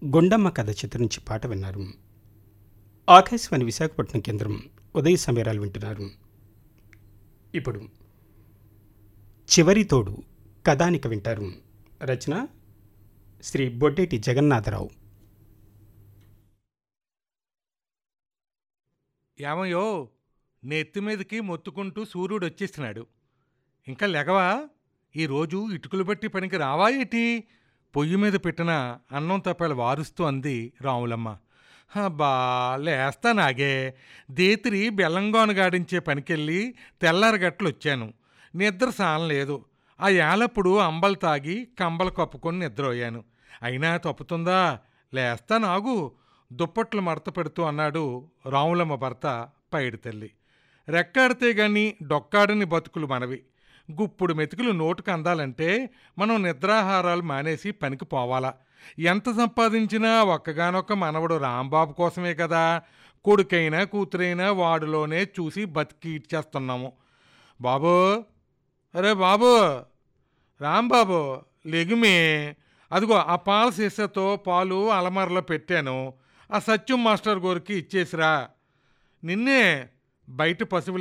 గుండమ్మ కథ చిత్రం నుంచి పాట విన్నారు ఆకాశవాణి విశాఖపట్నం కేంద్రం ఉదయ సమీరాలు వింటున్నారు ఇప్పుడు చివరి తోడు కథానిక వింటారు రచన శ్రీ బొడ్డేటి జగన్నాథరావు ఏమయ్యో నెత్తి మీదకి మొత్తుకుంటూ సూర్యుడు వచ్చేస్తున్నాడు ఇంకా లెగవా ఈరోజు ఇటుకలు బట్టి పనికి రావా ఏటి పొయ్యి మీద పెట్టిన అన్నం తప్పలు వారుస్తూ అంది రాములమ్మ అబ్బా లేస్తా నాగే దేతిరి బెల్లంగోన గాడించే పనికెళ్ళి తెల్లారగట్లు వచ్చాను నిద్ర సానలేదు ఆ ఏలప్పుడు అంబలు తాగి కంబలు కప్పుకొని నిద్రపోయాను అయినా తప్పుతుందా లేస్తా నాగు దుప్పట్లు మడత పెడుతూ అన్నాడు రాములమ్మ భర్త పైడి తల్లి రెక్కాడితే గాని డొక్కాడని బతుకులు మనవి గుప్పుడు మెతుకులు నోటుకు అందాలంటే మనం నిద్రాహారాలు మానేసి పనికి పోవాలా ఎంత సంపాదించినా ఒక్కగానొక్క మనవడు రాంబాబు కోసమే కదా కొడుకైనా కూతురైనా వాడిలోనే చూసి బతికి ఇచ్చేస్తున్నాము బాబు అరే బాబు రాంబాబు లెగుమే అదిగో ఆ పాల సీసాతో పాలు అలమారలో పెట్టాను ఆ సత్యం మాస్టర్ గోరికి ఇచ్చేసిరా నిన్నే బయట పశువులు